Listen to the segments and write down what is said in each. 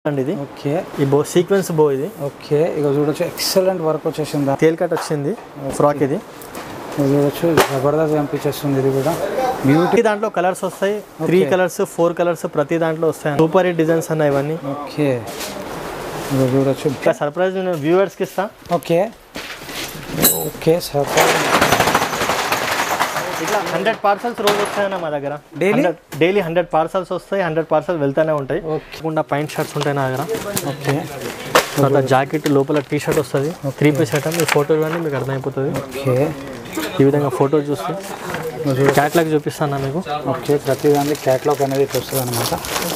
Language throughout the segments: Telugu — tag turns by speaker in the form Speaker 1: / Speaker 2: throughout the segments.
Speaker 1: అండి ఇది
Speaker 2: ఓకే
Speaker 1: ఈ బో సీక్వెన్స్ బో ఇది
Speaker 2: ఓకే ఇక చూడొచ్చు ఎక్సలెంట్ వర్క్ వచ్చేసిందా
Speaker 1: తేల్ కట్ వచ్చింది ఫ్రాక్ ఇది
Speaker 2: ఇక చూడొచ్చు జబర్దస్త్ కనిపించేస్తుంది ఇది కూడా బ్యూటీ
Speaker 1: ప్రతి దాంట్లో కలర్స్ వస్తాయి త్రీ కలర్స్ ఫోర్ కలర్స్ ప్రతి దాంట్లో వస్తాయి సూపర్ హిట్ డిజైన్స్ అన్న ఇవన్నీ
Speaker 2: ఓకే ఇక చూడొచ్చు
Speaker 1: ఇట్లా సర్ప్రైజ్ నేను వ్యూవర్స్కి ఇస్తా
Speaker 2: ఓకే ఓకే సూపర్
Speaker 1: ఇట్లా హండ్రెడ్ పార్సల్స్ రోజు వస్తాయన్న మా దగ్గర
Speaker 2: Daily?
Speaker 1: డైలీ హండ్రెడ్ పార్సల్స్ వస్తాయి హండ్రెడ్ పార్సల్స్ వెళ్తూనే ఉంటాయి
Speaker 2: ఓకే
Speaker 1: కాకుండా పైంట్ షర్ట్స్ ఉంటాయి నా దగ్గర
Speaker 2: ఓకే
Speaker 1: తర్వాత జాకెట్ లోపల టీ షర్ట్ వస్తుంది త్రీ పీస్ ఐటమ్ మీ ఫోటో ఇవ్వండి మీకు అర్థమైపోతుంది
Speaker 2: ఓకే
Speaker 1: ఈ విధంగా ఫోటో చూస్తే క్యాట్లాగ్ చూపిస్తాను మీకు
Speaker 2: ఓకే ప్రతిదాన్ని క్యాట్లాగ్ అనేది ఇట్లా వస్తుంది అనమాట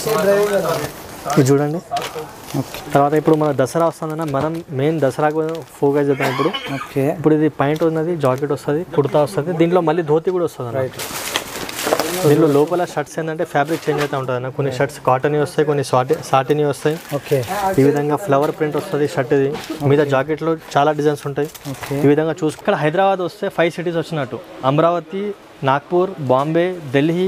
Speaker 1: ఇది చూడండి
Speaker 2: ఓకే
Speaker 1: తర్వాత ఇప్పుడు మన దసరా వస్తుందన్న మనం మెయిన్ దసరాకు ఫోకస్ చేద్దాం ఇప్పుడు
Speaker 2: ఓకే
Speaker 1: ఇప్పుడు ఇది పాయింట్ ఉన్నది జాకెట్ వస్తుంది కుర్తా వస్తుంది దీంట్లో మళ్ళీ ధోతి కూడా వస్తుంది అన్న.
Speaker 2: రైట్
Speaker 1: దీంట్లో లోపల షర్ట్స్ ఏంటంటే ఫ్యాబ్రిక్ చేంజ్ అవుతూ ఉంటుంది అన్న కొన్ని షర్ట్స్ కాటన్ వస్తాయి కొన్ని సాటి సాటిని వస్తాయి
Speaker 2: ఓకే
Speaker 1: ఈ విధంగా ఫ్లవర్ ప్రింట్ వస్తుంది షర్ట్ ఇది మీద జాకెట్లో చాలా డిజైన్స్ ఉంటాయి
Speaker 2: ఓకే
Speaker 1: ఈ విధంగా చూసి ఇక్కడ హైదరాబాద్ వస్తే ఫైవ్ సిటీస్ వచ్చినట్టు Amaravati Nagpur Bombay Delhi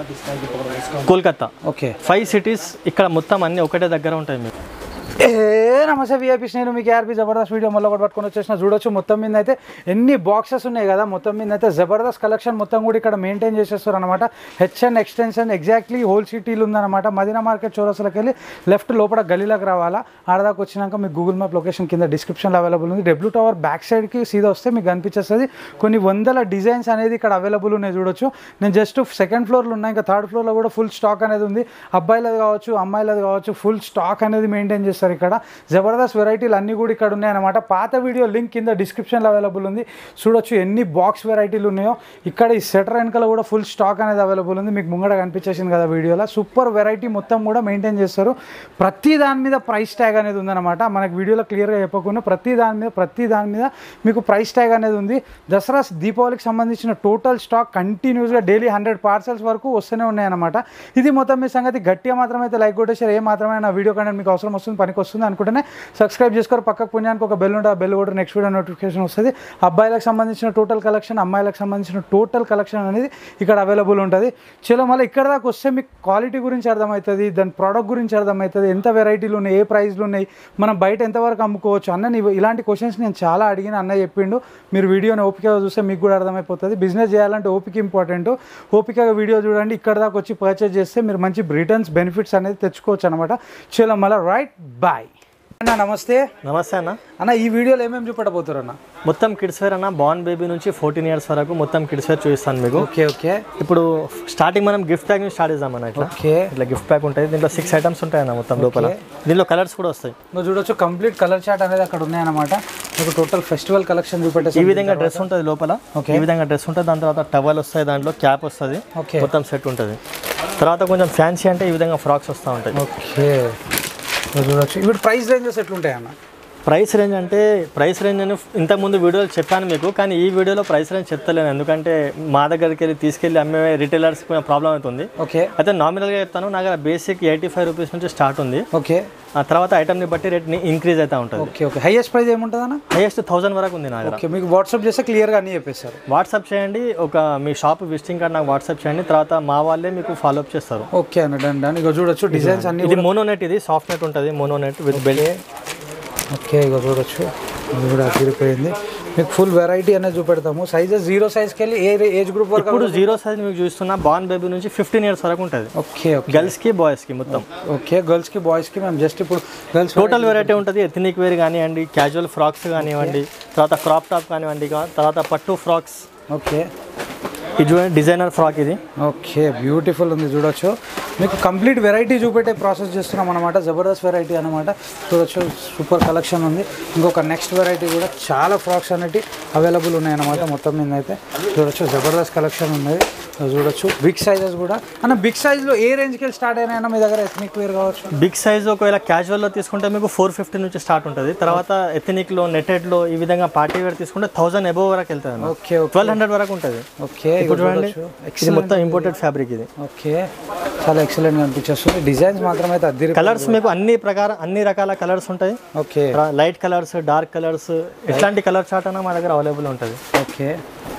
Speaker 1: Kolkata
Speaker 2: okay
Speaker 1: five cities ఇక్కడ మొత్తం అన్ని ఒకటే దగ్గర ఉంటాయి మీకు
Speaker 2: ఏ నమస్తే విఐపీస్ నేను మీకు ఆర్పీ జబర్దస్త్ వీడియో మళ్ళీ ఒకటి పట్టుకొని వచ్చేసిన చూడొచ్చు మొత్తం మీద అయితే ఎన్ని బాక్సెస్ ఉన్నాయి కదా మొత్తం మీద అయితే జబర్దస్త్ కలెక్షన్ మొత్తం కూడా ఇక్కడ మెయింటైన్ చేసేస్తారు అనమాట హెచ్ఎన్ ఎక్స్టెన్షన్ ఎగ్జాక్ట్లీ హోల్ సిటీలు ఉందన్నమాట మదీనా మార్కెట్ చౌరస్లోకి వెళ్ళి లెఫ్ట్ లోపల గలీలోకి రావాలా ఆడదాకా వచ్చినాక మీకు గూగుల్ మ్యాప్ లొకేషన్ కింద డిస్క్రిప్షన్లో అవైలబుల్ ఉంది డబ్ల్యూ టవర్ బ్యాక్ సైడ్కి సీదా వస్తే మీకు కనిపించేస్తుంది కొన్ని వందల డిజైన్స్ అనేది ఇక్కడ అవైలబుల్ ఉన్నాయి చూడొచ్చు నేను జస్ట్ సెకండ్ ఫ్లోర్లో ఉన్నాయి ఇంకా థర్డ్ ఫ్లోర్లో కూడా ఫుల్ స్టాక్ అనేది ఉంది అబ్బాయిలది కావచ్చు అమ్మాయిలది కావచ్చు ఫుల్ స్టాక్ అనేది మెయింటైన్ చేస్తారు ఇక్కడ జబర్దస్త్ వెరైటీలు అన్నీ కూడా ఇక్కడ ఉన్నాయన్నమాట పాత వీడియో లింక్ కింద డిస్క్రిప్షన్లో అవైలబుల్ ఉంది చూడొచ్చు ఎన్ని బాక్స్ వెరైటీలు ఉన్నాయో ఇక్కడ ఈ సెటర్ వెనకాల కూడా ఫుల్ స్టాక్ అనేది అవైలబుల్ ఉంది మీకు ముంగడ కనిపించేసింది కదా వీడియోలో సూపర్ వెరైటీ మొత్తం కూడా మెయింటైన్ చేస్తారు ప్రతి దాని మీద ప్రైస్ ట్యాగ్ అనేది ఉందన్నమాట మనకి వీడియోలో క్లియర్గా చెప్పకుండా ప్రతి దాని మీద ప్రతి దాని మీద మీకు ప్రైస్ ట్యాగ్ అనేది ఉంది దసరా దీపావళికి సంబంధించిన టోటల్ స్టాక్ కంటిన్యూస్గా డైలీ హండ్రెడ్ పార్సల్స్ వరకు వస్తూనే ఉన్నాయన్నమాట ఇది మొత్తం మీ సంగతి గట్టిగా మాత్రమైతే లైక్ కొట్టేసారు ఏ మాత్రమే నా వీడియో కంటెంట్ మీకు అవసరం వస్తుంది పనికి వస్తుంది అనుకుంటేనే సబ్స్క్రైబ్ చేసుకోరు పక్కకు పుణ్యానికి ఒక బెల్ ఉంటుంది ఆ బెల్ కూడా నెక్స్ట్ వీడియో నోటిఫికేషన్ వస్తుంది అబ్బాయిలకు సంబంధించిన టోటల్ కలెక్షన్ అమ్మాయిలకు సంబంధించిన టోటల్ కలెక్షన్ అనేది ఇక్కడ అవైలబుల్ ఉంటుంది చలో మళ్ళీ ఇక్కడ దాకా వస్తే మీకు క్వాలిటీ గురించి అర్థమవుతుంది దాని ప్రోడక్ట్ గురించి అర్థమవుతుంది ఎంత వెరైటీలు ఉన్నాయి ఏ ప్రైస్లు ఉన్నాయి మనం బయట ఎంతవరకు అమ్ముకోవచ్చు అన్న నీవు ఇలాంటి క్వశ్చన్స్ నేను చాలా అడిగిన అన్న చెప్పిండు మీరు వీడియోని ఓపికగా చూస్తే మీకు కూడా అర్థమైపోతుంది బిజినెస్ చేయాలంటే ఓపిక ఇంపార్టెంట్ ఓపికగా వీడియో చూడండి ఇక్కడ దాకా వచ్చి పర్చేజ్ చేస్తే మీరు మంచి రిటర్న్స్ బెనిఫిట్స్ అనేది తెచ్చుకోవచ్చు అనమాట చలో మళ్ళీ రైట్ బాయ్ అన్న నమస్తే
Speaker 1: నమస్తే అన్న
Speaker 2: అన్న ఈ వీడియోలో ఏమేమి చూపెట్టబోతారు అన్న
Speaker 1: మొత్తం కిడ్స్ వేర్ అన్న బార్న్ బేబీ నుంచి ఫోర్టీన్ ఇయర్స్ వరకు మొత్తం కిడ్స్ వేర్ చూపిస్తాను మీకు
Speaker 2: ఓకే ఓకే
Speaker 1: ఇప్పుడు స్టార్టింగ్ మనం గిఫ్ట్ ప్యాక్ నుంచి స్టార్ట్ చేద్దాం అన్న ఇట్లా
Speaker 2: ఓకే
Speaker 1: ఇట్లా గిఫ్ట్ ప్యాక్ ఉంటాయి దీంట్లో సిక్స్ ఐటమ్స్ ఉంటాయి అన్న మొత్తం లోపల దీనిలో కలర్స్ కూడా వస్తాయి
Speaker 2: నువ్వు చూడొచ్చు కంప్లీట్ కలర్ చార్ట్ అనేది అక్కడ ఉన్నాయన్నమాట మీకు టోటల్ ఫెస్టివల్ కలెక్షన్
Speaker 1: ఈ
Speaker 2: చూపెట్టేసి
Speaker 1: విధంగా డ్రెస్ ఉంటుంది లోపల
Speaker 2: Okay.
Speaker 1: ఈ విధంగా డ్రెస్ ఉంటుంది దాని తర్వాత టవల్ వస్తాయి దాంట్లో క్యాప్ వస్తుంది
Speaker 2: ఓకే
Speaker 1: మొత్తం సెట్ ఉంటుంది తర్వాత కొంచెం ఫ్యాన్సీ అంటే ఈ విధంగా ఫ్రాక్స్ వస్తూ ఉంటాయి
Speaker 2: ఓకే నువ్వు చూడొచ్చు ఇప్పుడు ప్రైస్ రేంజెస్ ఎట్లుంటాయి అన్న
Speaker 1: ప్రైస్ రేంజ్ అంటే ప్రైస్ రేంజ్ నేను ఇంతకుముందు వీడియోలో చెప్పాను మీకు కానీ ఈ వీడియోలో ప్రైస్ రేంజ్ చెప్తలేను ఎందుకంటే మా దగ్గరికి వెళ్ళి తీసుకెళ్ళి అమ్మే రిటైలర్స్కి కొంచెం ప్రాబ్లం అవుతుంది
Speaker 2: ఓకే అయితే
Speaker 1: అయితే నామినల్గా చెప్తాను నా దగ్గర బేసిక్ ఎయిటీ ఫైవ్ రూపీస్ నుంచి స్టార్ట్ ఉంది
Speaker 2: ఓకే
Speaker 1: ఆ తర్వాత ఐటమ్ని బట్టి రేట్ ఇంక్రీజ్ అవుతూ ఉంటుంది
Speaker 2: ఓకే ఓకే హైయెస్ట్ ప్రైస్ ఏముంటుంది అన్న
Speaker 1: హైయెస్ట్ థౌసండ్ వరకు ఉంది నా దగ్గర
Speaker 2: ఓకే మీకు వాట్సాప్ చేస్తే క్లియర్గా అన్నీ చెప్పేస్తారు
Speaker 1: వాట్సాప్ చేయండి ఒక మీ షాప్ విజిటింగ్ కార్డ్ నాకు వాట్సాప్ చేయండి తర్వాత మా వాళ్ళే మీకు ఫాలో అప్ చేస్తారు
Speaker 2: ఓకే అన్న డన్ డన్ ఇక చూడొచ్చు డిజైన్స్ అన్ని
Speaker 1: ఇది మోనోనెట్ ఇది సాఫ్ట్ నెట్ ఉంటుంది మోనోనెట్ విత్ బెల్ట్
Speaker 2: ఓకే ఇక చూడొచ్చు ఇది కూడా అదిరిపోయింది మీకు ఫుల్ వెరైటీ అనేది చూపెడతాము సైజెస్ జీరో సైజ్కి వెళ్ళి ఏ ఏజ్ గ్రూప్ వరకు
Speaker 1: ఇప్పుడు జీరో సైజ్ మీకు చూస్తున్నా బాన్ బేబీ నుంచి ఫిఫ్టీన్ ఇయర్స్ వరకు ఉంటుంది
Speaker 2: ఓకే ఓకే
Speaker 1: గర్ల్స్కి బాయ్స్కి మొత్తం
Speaker 2: ఓకే గర్ల్స్కి బాయ్స్కి మేము జస్ట్ ఇప్పుడు గర్ల్స్
Speaker 1: టోటల్ వెరైటీ ఉంటుంది ఎథనిక్ వేర్ కానివ్వండి క్యాజువల్ ఫ్రాక్స్ కానివ్వండి తర్వాత క్రాప్ టాప్ కానివ్వండి కా- తర్వాత పట్టు ఫ్రాక్స్
Speaker 2: ఓకే
Speaker 1: ఇది చూడండి డిజైనర్ ఫ్రాక్ ఇది
Speaker 2: ఓకే బ్యూటిఫుల్ ఉంది చూడొచ్చు మీకు కంప్లీట్ వెరైటీ చూపెట్టే ప్రాసెస్ చేస్తున్నాం అనమాట జబర్దస్త్ వెరైటీ అనమాట చూడొచ్చు సూపర్ కలెక్షన్ ఉంది ఇంకొక నెక్స్ట్ వెరైటీ కూడా చాలా ఫ్రాక్స్ అనేవి అవైలబుల్ ఉన్నాయి అనమాట మొత్తం మీద అయితే చూడొచ్చు జబర్దస్త్ కలెక్షన్ ఉన్నది చూడొచ్చు బిగ్ సైజెస్ కూడా అన్న బిగ్ సైజ్లో ఏ రేంజ్కి వెళ్ళి స్టార్ట్ అయినా మీ దగ్గర ఎథనిక్ వేర్ కావచ్చు
Speaker 1: బిగ్ సైజ్ ఒకవేళ క్యాజువల్లో తీసుకుంటే మీకు ఫోర్ ఫిఫ్టీ నుంచి స్టార్ట్ ఉంటుంది తర్వాత ఎథనిక్లో నెట్టెడ్లో ఈ విధంగా పార్టీ వేర్ తీసుకుంటే థౌసండ్ అబోవ్ వరకు వెళ్తుంది
Speaker 2: ఓకే ఓకే
Speaker 1: ట్వెల్వ్ హండ్రెడ్ వరకు ఉంటుంది
Speaker 2: ఓకే
Speaker 1: ఇప్పుడు చూడండి
Speaker 2: చూడొచ్చు
Speaker 1: ఇది మొత్తం ఇంపోర్టెడ్ ఫ్యాబ్రిక్ ఇది
Speaker 2: ఓకే చాలా ఎక్సలెంట్గా అనిపించేస్తుంది డిజైన్స్ మాత్రం అయితే అద్దరి
Speaker 1: కలర్స్ మీకు అన్ని ప్రకారం అన్ని రకాల కలర్స్ ఉంటాయి
Speaker 2: okay
Speaker 1: light colours dark colours ఎట్లాంటి కలర్ చార్ట్ అయినా మా దగ్గర అవైలబుల్ ఉంటుంది
Speaker 2: ఓకే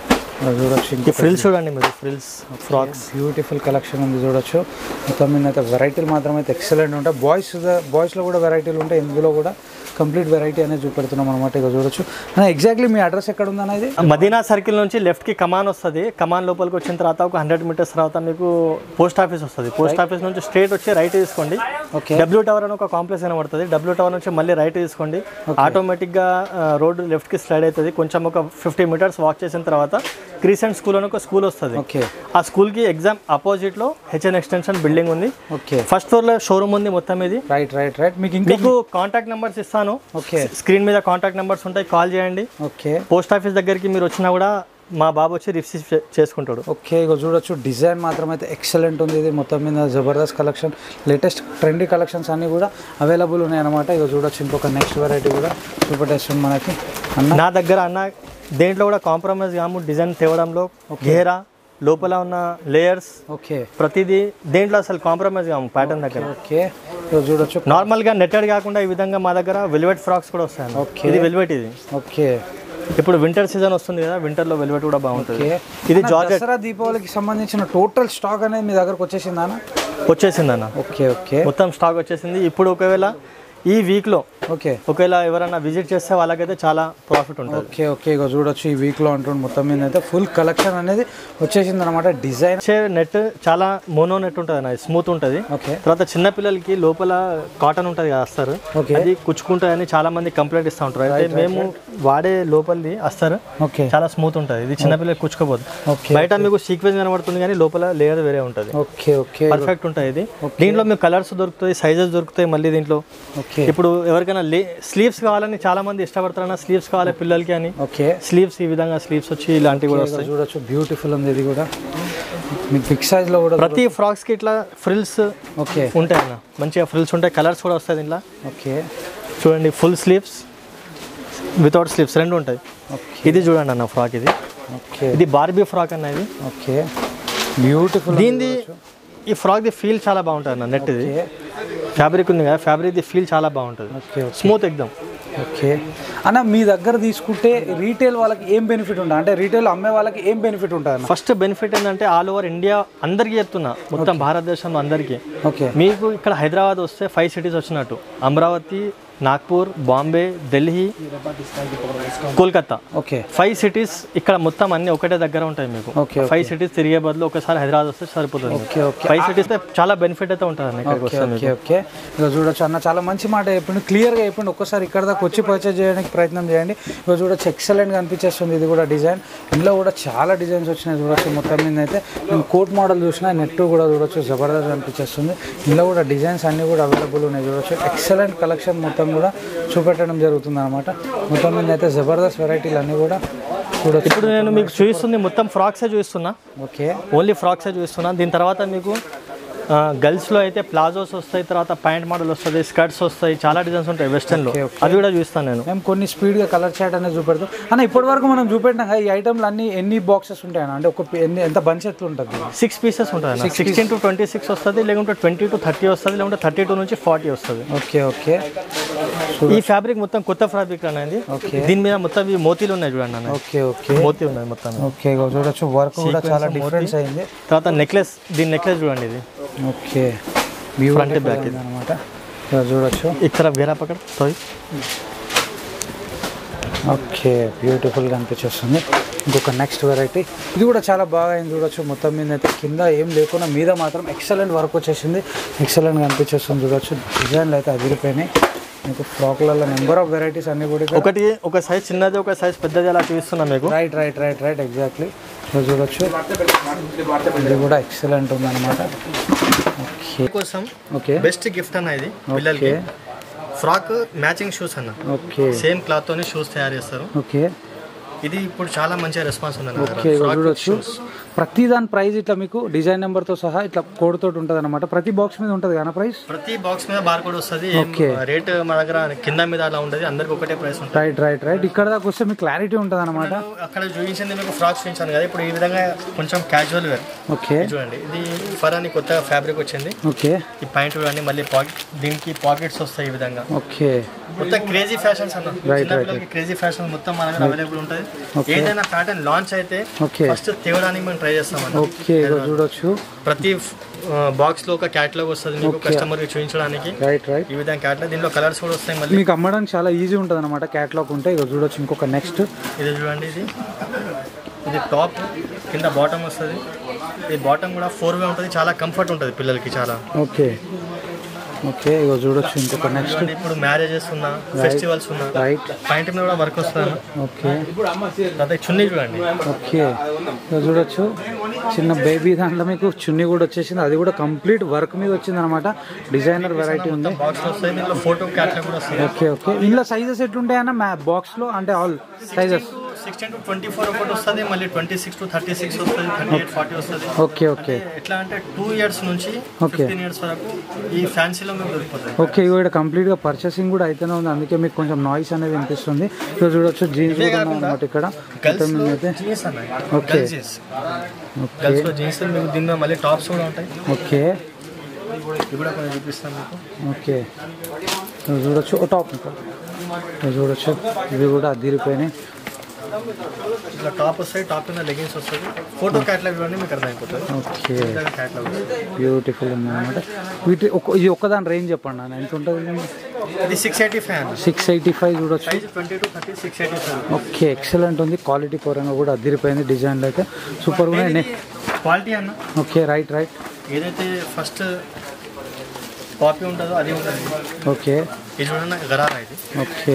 Speaker 2: ఇక్కడ చూడొచ్చు
Speaker 1: ఈ ఫ్రిల్స్ చూడండి మీరు ఫ్రిల్స్ ఫ్రాక్స్
Speaker 2: బ్యూటిఫుల్ కలెక్షన్ ఉంది చూడొచ్చు మొత్తం మీద అయితే వెరైటీలు మాత్రం అయితే ఎక్సలెంట్ ఉంటాయి బాయ్స్ బాయ్స్లో కూడా వెరైటీలు ఉంటాయి ఇందులో కూడా కంప్లీట్ వెరైటీ అనేది చూపెడుతున్నాం అనమాట ఇక చూడొచ్చు ఎగ్జాక్ట్లీ మీ అడ్రస్ ఎక్కడ ఉందన్న ఇది
Speaker 1: మదీనా సర్కిల్ నుంచి లెఫ్ట్ కి కమాన్ వస్తుంది కమాన్ లోపలికి వచ్చిన తర్వాత ఒక హండ్రెడ్ మీటర్స్ తర్వాత మీకు పోస్ట్ ఆఫీస్ వస్తుంది పోస్ట్ ఆఫీస్ నుంచి స్ట్రేట్ వచ్చి రైట్ తీసుకోండి
Speaker 2: ఓకే
Speaker 1: డబ్ల్యూ టవర్ అని ఒక కాంప్లెక్స్ కనబడుతుంది డబ్ల్యూ టవర్ నుంచి మళ్ళీ రైట్ తీసుకోండి ఆటోమేటిక్ గా రోడ్ లెఫ్ట్ కి స్లైడ్ అవుతుంది కొంచెం ఒక ఫిఫ్టీ మీటర్స్ వాక్ చేసిన తర్వాత క్రీసెంట్ స్కూల్ అని ఒక స్కూల్ వస్తుంది
Speaker 2: ఓకే
Speaker 1: ఆ స్కూల్ కి ఎగ్జామ్ అపోజిట్ లో హెచ్ఎన్ ఎక్స్టెన్షన్ బిల్డింగ్ ఉంది
Speaker 2: ఓకే
Speaker 1: ఫస్ట్ ఫ్లోర్ లో షోరూమ్ ఉంది మొత్తం ఇది
Speaker 2: రైట్ రైట్ రైట్ మీకు ఇంకా
Speaker 1: మీకు కాంటాక్ట్ నెంబర్స్ ఇస్తాను
Speaker 2: ఓకే
Speaker 1: స్క్రీన్ మీద కాంటాక్ట్ నెంబర్స్ ఉంటాయి కాల్ చేయండి
Speaker 2: ఓకే
Speaker 1: పోస్ట్ ఆఫీస్ దగ్గరికి మీరు వచ్చినా కూడా మా బాబు వచ్చి రిసీవ్ చే- చేసుకుంటాడు
Speaker 2: ఓకే ఇక చూడొచ్చు డిజైన్ మాత్రం అయితే ఎక్సలెంట్ ఉంది ఇది మొత్తం మీద జబర్దస్త్ కలెక్షన్ లేటెస్ట్ ట్రెండీ కలెక్షన్స్ అన్నీ కూడా అవైలబుల్ ఉన్నాయి అనమాట ఇక చూడొచ్చు ఇంకొక నెక్స్ట్ వెరైటీ కూడా చూపెట్టేస్తుంది మనకి అన్న
Speaker 1: నా దగ్గర అన్న దేంట్లో కూడా కాంప్రమైజ్ కాము డిజైన్ తేవడంలో ఘేరా లోపల ఉన్న లేయర్స్
Speaker 2: ఓకే
Speaker 1: ప్రతిదీ దేంట్లో అసలు కాంప్రమైజ్ కాము ప్యాటర్న్ దగ్గర
Speaker 2: ఓకే ఇక చూడొచ్చు
Speaker 1: నార్మల్గా నెట్టెడ్ కాకుండా ఈ విధంగా మా దగ్గర వెల్వెట్ ఫ్రాక్స్ కూడా వస్తాయి
Speaker 2: Okay.
Speaker 1: ఇది వెల్వెట్ ఇది
Speaker 2: ఓకే
Speaker 1: ఇప్పుడు వింటర్ సీజన్ వస్తుంది కదా వింటర్లో వెల్వెట్ కూడా బాగుంటుంది
Speaker 2: ఓకే
Speaker 1: ఇది
Speaker 2: అన్న,
Speaker 1: జార్జెట్
Speaker 2: దసరా దీపావళికి సంబంధించిన టోటల్ స్టాక్ అనేది మీ దగ్గరకు వచ్చేసిందా అన్న
Speaker 1: వచ్చేసింది అన్న
Speaker 2: ఓకే ఓకే
Speaker 1: మొత్తం స్టాక్ వచ్చేసింది ఇప్పుడు ఒకవేళ ఈ వీక్లో
Speaker 2: ఓకే
Speaker 1: ఒకవేళ ఎవరైనా విజిట్ చేస్తే వాళ్ళకైతే చాలా ప్రాఫిట్ ఉంటుంది
Speaker 2: ఓకే ఓకే ఇక చూడొచ్చు ఈ వీక్లో అంటుండే మొత్తం మీద అయితే ఫుల్ కలెక్షన్ అనేది వచ్చేసింది అనమాట డిజైన్
Speaker 1: వచ్చే నెట్ చాలా మోనో నెట్ ఉంటుంది అన్న స్మూత్ ఉంటుంది
Speaker 2: ఓకే
Speaker 1: తర్వాత చిన్న పిల్లలకి లోపల కాటన్ ఉంటుంది కదా అస్తారు
Speaker 2: ఓకే
Speaker 1: అది కుచ్చుకుంటాయని చాలా మంది కంప్లైంట్ ఇస్తూ ఉంటారు అయితే మేము వాడే లోపలిది అస్తారు
Speaker 2: ఓకే
Speaker 1: చాలా స్మూత్ ఉంటుంది ఇది చిన్న పిల్లలకి కుచ్చుకోపోదు
Speaker 2: ఓకే
Speaker 1: బయట మీకు సీక్వెన్స్ కనబడుతుంది కానీ లోపల లేయర్ వేరే ఉంటుంది
Speaker 2: ఓకే ఓకే
Speaker 1: పర్ఫెక్ట్ ఉంటుంది ఇది దీంట్లో మీకు కలర్స్ దొరుకుతాయి సైజెస్ దొరుకుతాయి మళ్ళీ దీంట్లో
Speaker 2: ఓకే
Speaker 1: ఇప్పుడు ఎవరికైనా లే స్లీవ్స్ కావాలని చాలా మంది ఇష్టపడతారన్న స్లీవ్స్ కావాలి పిల్లలకి అని
Speaker 2: ఓకే
Speaker 1: స్లీవ్స్ ఈ విధంగా స్లీవ్స్ వచ్చి ఇలాంటివి కూడా వస్తాయి
Speaker 2: చూడొచ్చు బ్యూటిఫుల్ ఉంది ఇది కూడా మీకు బిగ్ సైజ్లో కూడా
Speaker 1: ప్రతి ఫ్రాక్స్ కి ఇట్లా ఫ్రిల్స్
Speaker 2: ఓకే
Speaker 1: ఉంటాయి అన్న మంచిగా ఫ్రిల్స్ ఉంటాయి కలర్స్ కూడా వస్తాయి దీంట్లో
Speaker 2: ఓకే
Speaker 1: చూడండి ఫుల్ స్లీవ్స్ వితౌట్ స్లీవ్స్ రెండు ఉంటాయి
Speaker 2: ఓకే
Speaker 1: ఇది చూడండి అన్న ఫ్రాక్ ఇది
Speaker 2: ఓకే
Speaker 1: ఇది బార్బీ ఫ్రాక్ అన్న ఇది
Speaker 2: ఓకే బ్యూటిఫుల్
Speaker 1: దీనిది ఈ ఫ్రాక్ ది ఫీల్ చాలా బాగుంటుంది అన్న నెట్ ఇది
Speaker 2: ఓకే
Speaker 1: ఫ్యాబ్రిక్ ఉంది కదా ఫ్యాబ్రిక్ ది ఫీల్ చాలా బాగుంటుంది
Speaker 2: ఓకే
Speaker 1: స్మూత్ ఎక్దమ్
Speaker 2: ఓకే అన్న మీ దగ్గర తీసుకుంటే రీటైల్ వాళ్ళకి ఏం బెనిఫిట్ ఉంటుంది అంటే రీటైల్ అమ్మే వాళ్ళకి ఏం బెనిఫిట్ ఉంటుంది అన్న
Speaker 1: ఫస్ట్ బెనిఫిట్ ఏంటంటే ఆల్ ఓవర్ ఇండియా అందరికీ చెప్తున్నా మొత్తం భారతదేశంలో అందరికీ
Speaker 2: ఓకే
Speaker 1: మీకు ఇక్కడ హైదరాబాద్ వస్తే ఫైవ్ సిటీస్ వచ్చినట్టు Amaravati Nagpur Bombay Delhi Kolkata
Speaker 2: okay
Speaker 1: five cities ఇక్కడ మొత్తం అన్ని ఒకటే దగ్గర ఉంటాయి మీకు
Speaker 2: ఓకే
Speaker 1: ఫైవ్ సిటీస్ తిరిగే బదులు ఒకసారి హైదరాబాద్ వస్తే సరిపోతుంది
Speaker 2: ఓకే ఓకే
Speaker 1: ఫైవ్ సిటీస్ చాలా బెనిఫిట్ అయితే ఉంటుంది అన్న ఇక్కడికి
Speaker 2: ఓకే
Speaker 1: వస్తే
Speaker 2: ఓకే ఓకే ఇక చూడొచ్చు అన్న చాలా మంచి మాట చెప్పిండు క్లియర్గా చెప్పిండు ఒక్కసారి ఇక్కడ దాకా వచ్చి పర్చేజ్ చేయడానికి ప్రయత్నం చేయండి ఇక చూడొచ్చు ఎక్సలెంట్గా అనిపించేస్తుంది ఇది కూడా డిజైన్ ఇందులో కూడా చాలా డిజైన్స్ వచ్చినాయి చూడొచ్చు మొత్తం మీద అయితే నేను కోట్ మోడల్ చూసిన నెట్ కూడా చూడొచ్చు జబర్దస్త్ అనిపించేస్తుంది ఇందులో కూడా డిజైన్స్ అన్నీ కూడా అవైలబుల్ ఉన్నాయి చూడొచ్చు ఎక్సలెంట్ కలెక్షన్ మొత్తం కూడా చూపెట్టడం జరుగుతుంది అనమాట మొత్తం మీద అయితే జబర్దస్త్ వెరైటీలు అన్నీ కూడా చూడొచ్చు
Speaker 1: ఇప్పుడు నేను మీకు చూపిస్తుంది మొత్తం ఫ్రాక్సే చూపిస్తున్నా
Speaker 2: ఓకే
Speaker 1: ఓన్లీ ఫ్రాక్సే చూపిస్తున్నా దీని తర్వాత మీకు ఆ, గర్ల్స్లో అయితే ప్లాజోస్ వస్తాయి తర్వాత ప్యాంట్ మోడల్ వస్తుంది స్కర్ట్స్ వస్తాయి చాలా డిజైన్స్ ఉంటాయి వెస్టర్న్లో
Speaker 2: ఓకే, ఓకే.
Speaker 1: అవి కూడా చూస్తాను నేను
Speaker 2: మేము కొన్ని స్పీడ్గా కలర్ చాట్ అనేది చూపెడతాం అన్న ఇప్పటి వరకు మనం చూపెట్టినాం కదా ఈ ఐటమ్లు అన్ని ఎన్ని బాక్సెస్ ఉంటాయన్న అంటే ఒక ఎన్ని ఎంత బంచ్ ఎట్లు ఉంటుంది
Speaker 1: సిక్స్ పీసెస్ ఉంటుంది అన్న సిక్స్టీన్ టు ట్వంటీ సిక్స్ వస్తుంది లేకుంటే ట్వంటీ టు థర్టీ వస్తుంది లేకుంటే థర్టీ టూ నుంచి ఫార్టీ వస్తుంది
Speaker 2: ఓకే ఓకే
Speaker 1: ఈ ఫ్యాబ్రిక్ మొత్తం కొత్త ఫ్యాబ్రిక్ అనేది
Speaker 2: ఓకే.
Speaker 1: దీని మీద మొత్తం ఈ మోతీలు ఉన్నాయి చూడండి అన్న
Speaker 2: ఓకే ఓకే
Speaker 1: మోతీ ఉన్నాయి మొత్తం
Speaker 2: ఓకే ఇగో చూడొచ్చు వర్క్ కూడా చాలా డిఫరెన్స్ అయింది
Speaker 1: తర్వాత నెక్లెస్ దీని నెక్లెస్ చూడండి ఇది
Speaker 2: ఓకే
Speaker 1: Front back ఇది.
Speaker 2: అనమాట చూడొచ్చు
Speaker 1: ఇక్కడ వేరే పక్కన సారీ
Speaker 2: ఓకే బ్యూటిఫుల్గా అనిపించేస్తుంది ఇంకొక నెక్స్ట్ వెరైటీ ఇది కూడా చాలా బాగా అయింది చూడొచ్చు మొత్తం మీద అయితే కింద ఏం లేకుండా మీద మాత్రం ఎక్సలెంట్ వర్క్ వచ్చేసింది ఎక్సలెంట్గా అనిపించేస్తుంది చూడొచ్చు డిజైన్లు అయితే అదిరిపోయినాయి మీకు ఫ్రాక్లలో నెంబర్ ఆఫ్ వెరైటీస్ అన్నీ కూడా ఇక్కడ
Speaker 1: ఒకటి ఒక సైజ్ చిన్నది ఒక సైజ్ పెద్దది అలా చూపిస్తున్నా మీకు
Speaker 2: right right right right exactly ఇక్కడ చూడొచ్చు ఇది కూడా ఎక్సలెంట్ ఉందన్నమాట ఓకే
Speaker 1: కోసం
Speaker 2: ఓకే
Speaker 1: బెస్ట్ గిఫ్ట్ అన్న ఇది పిల్లలకి ఫ్రాక్ మ్యాచింగ్ షూస్ అన్న
Speaker 2: ఓకే
Speaker 1: సేమ్ క్లాత్ తోని షూస్ తయారు చేస్తారు
Speaker 2: ఓకే
Speaker 1: ఇది ఇప్పుడు చాలా మంచి రెస్పాన్స్ ఉంది అన్న
Speaker 2: ఓకే ఇగో చూడొచ్చు ప్రతి దాని ప్రైస్ ఇట్లా మీకు డిజైన్ నెంబర్తో సహా ఇట్లా కోడ్ తోటి ఉంటుంది అనమాట ప్రతి బాక్స్ మీద ఉంటుంది కదా ప్రైస్
Speaker 1: ప్రతి బాక్స్ మీద బార్ కోడ్ వస్తుంది
Speaker 2: Okay.
Speaker 1: రేట్ మన దగ్గర కింద మీద అలా ఉండదు అందరికి ఒకటే ప్రైస్ ఉంటుంది
Speaker 2: రైట్ రైట్ రైట్ ఇక్కడ దాకా వస్తే మీకు క్లారిటీ ఉంటుంది అనమాట
Speaker 1: అక్కడ చూపించింది మీకు ఫ్రాక్స్ చూపించాను కదా ఇప్పుడు ఈ విధంగా కొంచెం క్యాజువల్ వేర్
Speaker 2: ఓకే
Speaker 1: చూడండి ఇది ఫర్ అని కొత్తగా ఫ్యాబ్రిక్ వచ్చింది
Speaker 2: ఓకే
Speaker 1: ఈ పాయింట్ చూడండి మళ్ళీ పాకెట్ దీనికి పాకెట్స్ వస్తాయి ఈ విధంగా
Speaker 2: ఓకే
Speaker 1: మొత్తం క్రేజీ ఫ్యాషన్స్ అన్న
Speaker 2: Right,
Speaker 1: చిన్నపిల్లలకి క్రేజీ ఫ్యాషన్ మొత్తం మన దగ్గర అవైలబుల్ ఉంటుంది
Speaker 2: Okay.
Speaker 1: ఏదైనా ప్యాటర్న్ లాంచ్ అయితే
Speaker 2: Okay.
Speaker 1: ఫస్ట్ తేవడానికి మేము ట్రై చేస్తాం
Speaker 2: ఓకే ఇగో చూడొచ్చు
Speaker 1: ప్రతి బాక్స్ లో ఒక క్యాటలాగ్ వస్తుంది మీకు కస్టమర్ కి చూపించడానికి
Speaker 2: రైట్ రైట్
Speaker 1: ఈ విధంగా క్యాటలాగ్ దీనిలో కలర్స్ కూడా వస్తాయి మళ్ళీ
Speaker 2: మీకు అమ్మడానికి చాలా ఈజీ ఉంటుంది అనమాట క్యాట్లాగ్ ఉంటే ఇక చూడొచ్చు ఇంకొక నెక్స్ట్
Speaker 1: ఇది చూడండి ఇది ఇది టాప్ కింద బాటమ్ వస్తుంది ఈ బాటమ్ కూడా ఫోర్ వే ఉంటుంది చాలా కంఫర్ట్ ఉంటుంది పిల్లలకి చాలా
Speaker 2: ఓకే ఓకే ఇక చూడొచ్చు ఇంకొక నెక్స్ట్
Speaker 1: చూడండి ఇప్పుడు మ్యారేజెస్ ఉన్నా ఫెస్టివల్స్ ఉన్నా
Speaker 2: రైట్
Speaker 1: పాయింట్ మీద కూడా వర్క్ వస్తుంది
Speaker 2: ఓకే
Speaker 1: తర్వాత ఈ చున్నీ చూడండి
Speaker 2: ఓకే ఇక చూడొచ్చు చిన్న బేబీ దాంట్లో మీకు చున్నీ కూడా వచ్చేసింది అది కూడా కంప్లీట్ వర్క్ మీద వచ్చింది అనమాట డిజైనర్ వెరైటీ ఉంది
Speaker 1: బాక్స్ వస్తాయి దీంట్లో ఫోటో క్యాటలాగ్ కూడా వస్తుంది
Speaker 2: ఓకే ఓకే ఇందులో సైజెస్ ఎట్లుంటాయన్న మ్యా బాక్స్లో అంటే all sizes
Speaker 1: sixteen to twenty four ఒకటి వస్తుంది మళ్ళీ twenty six to thirty six వస్తుంది థర్టీ ఎయిట్ ఫార్టీ వస్తుంది
Speaker 2: ఓకే ఓకే
Speaker 1: ఎట్లా అంటే టూ ఇయర్స్ నుంచి
Speaker 2: Okay.
Speaker 1: ఫిఫ్టీన్ ఇయర్స్ వరకు ఈ ఫ్యాన్సీలో మీకు దొరికిపోతుంది
Speaker 2: ఓకే ఇక్కడ కంప్లీట్గా పర్చేసింగ్ కూడా అయితేనే ఉంది అందుకే మీకు కొంచెం నాయిస్ అనేది వినిపిస్తుంది ఇక్కడ చూడొచ్చు జీన్స్ కూడా అనమాట ఇక్కడ మొత్తం మీద అయితే
Speaker 1: జీన్స్ అన్నాయి
Speaker 2: Okay.
Speaker 1: Girls jeans
Speaker 2: okay
Speaker 1: girls లో జీన్స్ మీకు దీనిలో మళ్ళీ టాప్స్ కూడా ఉంటాయి
Speaker 2: ఓకే
Speaker 1: ఇవి కూడా కొంచెం చూపిస్తాను మీకు
Speaker 2: ఓకే ఇక్కడ చూడొచ్చు ఓ టాప్ ఇక్కడ చూడొచ్చు ఇవి కూడా అదిరిపోయినాయి
Speaker 1: ఇట్లా టాప్ వస్తాయి టాప్ కింద లెగిన్స్ వస్తుంది ఫోటో క్యాటలాగ్ ఇవన్నీ మీకు అర్థమైపోతుంది
Speaker 2: ఓకే
Speaker 1: క్యాటలాగ్
Speaker 2: బ్యూటిఫుల్ ఉంది అనమాట వీటి ఒక్క ఇది ఒక్కదాని రేంజ్ చెప్పండి నాన్న ఎంత ఉంటుంది
Speaker 1: ఇది సిక్స్ ఎయిటీ ఫైవ్ అన్న
Speaker 2: సిక్స్ ఎయిటీ ఫైవ్ చూడొచ్చు
Speaker 1: size twenty to thirty six eighty five
Speaker 2: okay excellent ఉంది క్వాలిటీ పరంగా కూడా అదిరిపోయింది డిజైన్లు అయితే సూపర్ ఉన్నాయి
Speaker 1: క్వాలిటీ అన్న
Speaker 2: ఓకే రైట్ రైట్
Speaker 1: ఏదైతే ఫస్ట్ కాపీ ఉంటుందో అది ఉంటుంది
Speaker 2: ఓకే
Speaker 1: ఇది చూడండి గరారా ఇది
Speaker 2: okay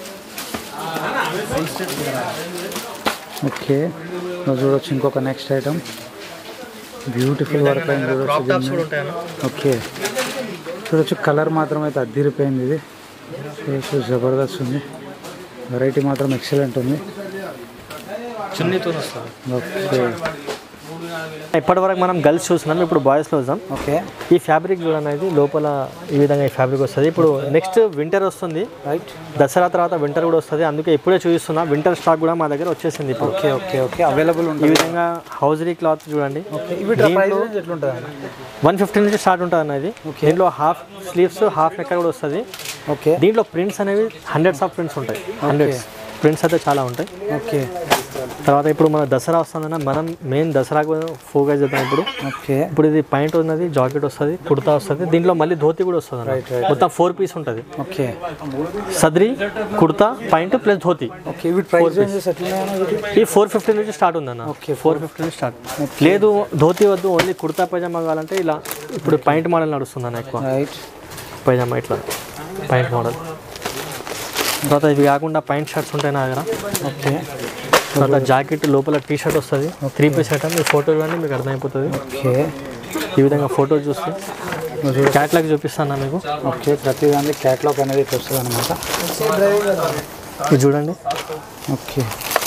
Speaker 1: full step gharara
Speaker 2: okay నువ్వు చూడొచ్చు ఇంకొక నెక్స్ట్ ఐటమ్ బ్యూటిఫుల్ వర్క్ అయింది చూడొచ్చు
Speaker 1: క్రాప్ టాప్స్
Speaker 2: దీన్ని.
Speaker 1: కూడా ఉంటాయన్న
Speaker 2: ఓకే చూడొచ్చు కలర్ మాత్రం అయితే అద్దిరిపోయింది ఇది చూడొచ్చు జబర్దస్త్ ఉంది వెరైటీ మాత్రం ఎక్సలెంట్ ఉంది
Speaker 1: చున్నీతో వస్తుంది
Speaker 2: ఓకే
Speaker 1: ఇప్పటి వరకు మనం గర్ల్స్ చూస్తున్నాం ఇప్పుడు బాయ్స్లో చూద్దాం
Speaker 2: ఓకే
Speaker 1: ఈ ఫ్యాబ్రిక్ చూడండి ఇది లోపల ఈ విధంగా ఈ ఫ్యాబ్రిక్ వస్తుంది ఇప్పుడు నెక్స్ట్ వింటర్ వస్తుంది
Speaker 2: రైట్
Speaker 1: దసరా తర్వాత వింటర్ కూడా వస్తుంది అందుకే ఇప్పుడే చూపిస్తున్నా వింటర్ స్టాక్ కూడా మా దగ్గర వచ్చేసింది ఇప్పుడు
Speaker 2: ఓకే ఓకే ఓకే అవైలబుల్
Speaker 1: ఈ
Speaker 2: ఉంటుంది
Speaker 1: విధంగా హౌజరీ క్లాత్ చూడండి
Speaker 2: ఇవి ప్రైస్ ఎట్లుంటుంది అన్న
Speaker 1: వన్ ఫిఫ్టీ నుంచి స్టార్ట్ ఉంటుంది అన్న ఇది దీంట్లో హాఫ్ స్లీవ్స్ హాఫ్ నెక్ కూడా వస్తుంది
Speaker 2: ఓకే
Speaker 1: దీంట్లో ప్రింట్స్ అనేవి హండ్రెడ్స్ ఆఫ్ ప్రింట్స్ ఉంటాయి హండ్రెడ్స్ ప్రింట్స్ అయితే చాలా ఉంటాయి
Speaker 2: ఓకే
Speaker 1: తర్వాత ఇప్పుడు మన దసరా వస్తుందన్న మనం మెయిన్ దసరాకు ఫోకస్ చేద్దాం ఇప్పుడు
Speaker 2: ఓకే
Speaker 1: ఇప్పుడు ఇది పాయింట్ ఉన్నది జాకెట్ వస్తుంది కుర్తా వస్తుంది దీంట్లో మళ్ళీ ధోతి కూడా వస్తుంది అన్న.
Speaker 2: Right, right.
Speaker 1: మొత్తం ఫోర్ పీస్ ఉంటుంది
Speaker 2: okay
Speaker 1: sadri kurta pant plus dhoti
Speaker 2: okay ఇవి ప్రైస్ రేంజెస్ ఎట్లున్నాయన్న వీటి
Speaker 1: ఈ ఫోర్ ఫిఫ్టీ నుంచి స్టార్ట్ ఉందన్న
Speaker 2: Okay,
Speaker 1: ఫోర్ ఫిఫ్టీ నుంచి స్టార్ట్ లేదు ధోతి వద్దు ఓన్లీ కుర్తా పైజామా కావాలంటే ఇలా ఇప్పుడు పాయింట్ మోడల్ నడుస్తుంది అన్న ఎక్కువ
Speaker 2: రైట్
Speaker 1: పైజామా ఇట్లా పాయింట్ మోడల్ తర్వాత ఇవి కాకుండా పాయింట్ షర్ట్స్ ఉంటాయి నా దగ్గర
Speaker 2: ఓకే
Speaker 1: తర్వాత జాకెట్ లోపల టీ షర్ట్ వస్తుంది త్రీ పీస్ ఐటమ్ మీ ఫోటో చూడండి మీకు అర్థమైపోతుంది
Speaker 2: ఓకే
Speaker 1: ఈ విధంగా ఫోటో చూస్తే క్యాట్లాగ్ చూపిస్తాను మీకు
Speaker 2: ఓకే ప్రతి దానికి క్యాట్లాగ్ అనేది ఇట్లా వస్తుంది అనమాట
Speaker 1: ఇది చూడండి
Speaker 2: ఓకే